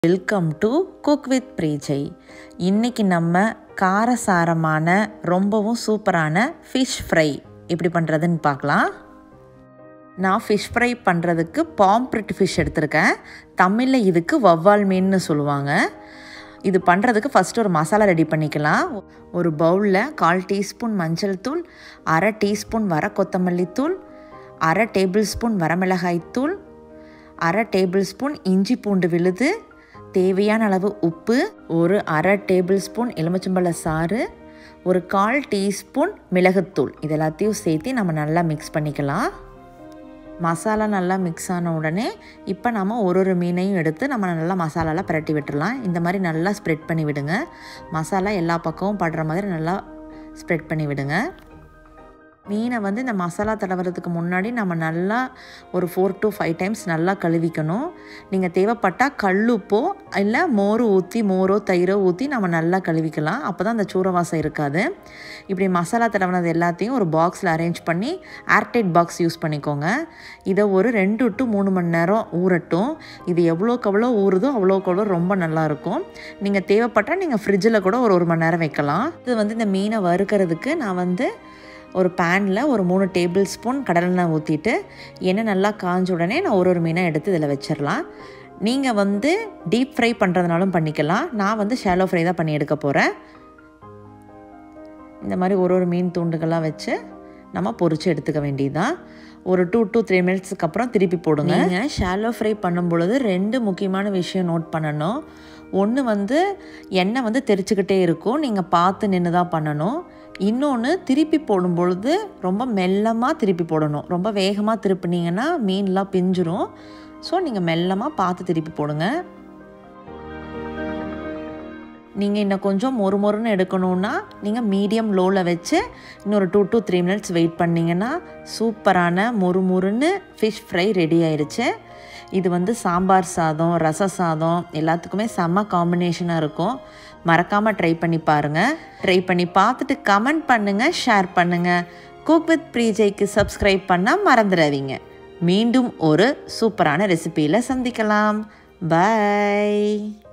welcome to cook with பிரீஜை இன்னைக்கு நம்ம காரசாரமான ரொம்பவும் சூப்பரான ஃபிஷ் ஃப்ரை எப்படி பண்ணுறதுன்னு பார்க்கலாம் நான் ஃபிஷ் ஃப்ரை பண்ணுறதுக்கு பாம்ப்ரிட் ஃபிஷ் எடுத்திருக்கேன் தமிழில் இதுக்கு வவ்வால் மீன்னு சொல்லுவாங்க இது பண்ணுறதுக்கு ஃபஸ்ட்டு ஒரு மசாலா ரெடி பண்ணிக்கலாம் ஒரு பவுலில் கால் டீஸ்பூன் மஞ்சள் தூள் அரை டீஸ்பூன் வர கொத்தமல்லி தூள் அரை டேபிள் ஸ்பூன் வரமிளகாய் தூள் அரை டேபிள் ஸ்பூன் இஞ்சி பூண்டு விழுது தேவையான அளவு உப்பு ஒரு அரை டேபிள் ஸ்பூன் எலுமிச்சம்பழ சாறு ஒரு கால் டீஸ்பூன் மிளகுத்தூள் இது எல்லாத்தையும் சேர்த்து நம்ம நல்லா மிக்ஸ் பண்ணிக்கலாம் மசாலா நல்லா மிக்ஸ் ஆன உடனே இப்போ நம்ம ஒரு ஒரு மீனையும் எடுத்து நம்ம நல்லா மசாலாலாம் பிரட்டி விட்டுடலாம் இந்த மாதிரி நல்லா ஸ்ப்ரெட் பண்ணி விடுங்க மசாலா எல்லா பக்கமும் படுற மாதிரி நல்லா ஸ்ப்ரெட் பண்ணி விடுங்க மீனை வந்து இந்த மசாலா தடவுறதுக்கு முன்னாடி நம்ம நல்லா ஒரு ஃபோர் டு ஃபைவ் டைம்ஸ் நல்லா கழுவிக்கணும் நீங்கள் தேவைப்பட்டால் கல்லுப்போ இல்லை மோர் ஊற்றி மோரோ தயிரோ ஊற்றி நம்ம நல்லா கழுவிக்கலாம் அப்போ தான் அந்த சூறவாசம் இருக்காது இப்படி மசாலா தடவுனது எல்லாத்தையும் ஒரு பாக்ஸில் அரேஞ்ச் பண்ணி ஏர்டைட் பாக்ஸ் யூஸ் பண்ணிக்கோங்க இதை ஒரு ரெண்டு டு மூணு மணி நேரம் ஊறட்டும் இது எவ்வளோக்கு எவ்வளோ ஊறுதோ அவ்வளோக்கு அவ்வளோ ரொம்ப நல்லாயிருக்கும் நீங்கள் தேவைப்பட்டால் நீங்கள் ஃப்ரிட்ஜில் கூட ஒரு ஒரு மணி நேரம் வைக்கலாம் இது வந்து இந்த மீனை வறுக்கிறதுக்கு நான் வந்து ஒரு பேனில் ஒரு மூணு டேபிள் ஸ்பூன் கடலெண்ணெய் ஊற்றிட்டு எண்ணெய் நல்லா காஞ்ச உடனே நான் ஒரு ஒரு மீனை எடுத்து இதில் வச்சிடலாம் நீங்கள் வந்து டீப் ஃப்ரை பண்ணுறதுனாலும் பண்ணிக்கலாம் நான் வந்து ஷாலோ ஃப்ரை தான் பண்ணி எடுக்க போகிறேன் இந்த மாதிரி ஒரு ஒரு மீன் துண்டுகளாக வச்சு நம்ம பொரித்து எடுத்துக்க வேண்டியதுதான் ஒரு டூ டு த்ரீ மினிட்ஸ்க்கு அப்புறம் திருப்பி போடுங்க நீங்கள் ஷாலோ ஃப்ரை பண்ணும் பொழுது ரெண்டு முக்கியமான விஷயம் நோட் பண்ணணும் ஒன்று வந்து எண்ணெய் வந்து தெரிச்சுக்கிட்டே இருக்கும் நீங்கள் பார்த்து நின்று தான் பண்ணணும் இன்னொன்று திருப்பி போடும் பொழுது ரொம்ப மெல்லமாக திருப்பி போடணும் ரொம்ப வேகமாக திருப்பினீங்கன்னா மீன்லாம் பிஞ்சிரும் ஸோ நீங்கள் மெல்லமாக பார்த்து திருப்பி போடுங்க நீங்கள் இன்னும் கொஞ்சம் மொறு மொறுன்னு எடுக்கணுன்னா நீங்கள் மீடியம் லோவில் வச்சு இன்னொரு two to three minutes wait பண்ணிங்கன்னா சூப்பரான மொறு மொறுன்னு ஃபிஷ் ஃப்ரை ரெடி ஆயிடுச்சு இது வந்து சாம்பார் சாதம் ரச சாதம் எல்லாத்துக்குமே செம்ம காம்பினேஷனாக இருக்கும் மறக்காமல் ட்ரை பண்ணி பாருங்கள் ட்ரை பண்ணி பார்த்துட்டு கமெண்ட் பண்ணுங்கள் ஷேர் பண்ணுங்கள் குக் வித் ப்ரீஜைக்கு சப்ஸ்கிரைப் பண்ண மறந்துடாதீங்க மீண்டும் ஒரு சூப்பரான ரெசிபியில் சந்திக்கலாம் பாய்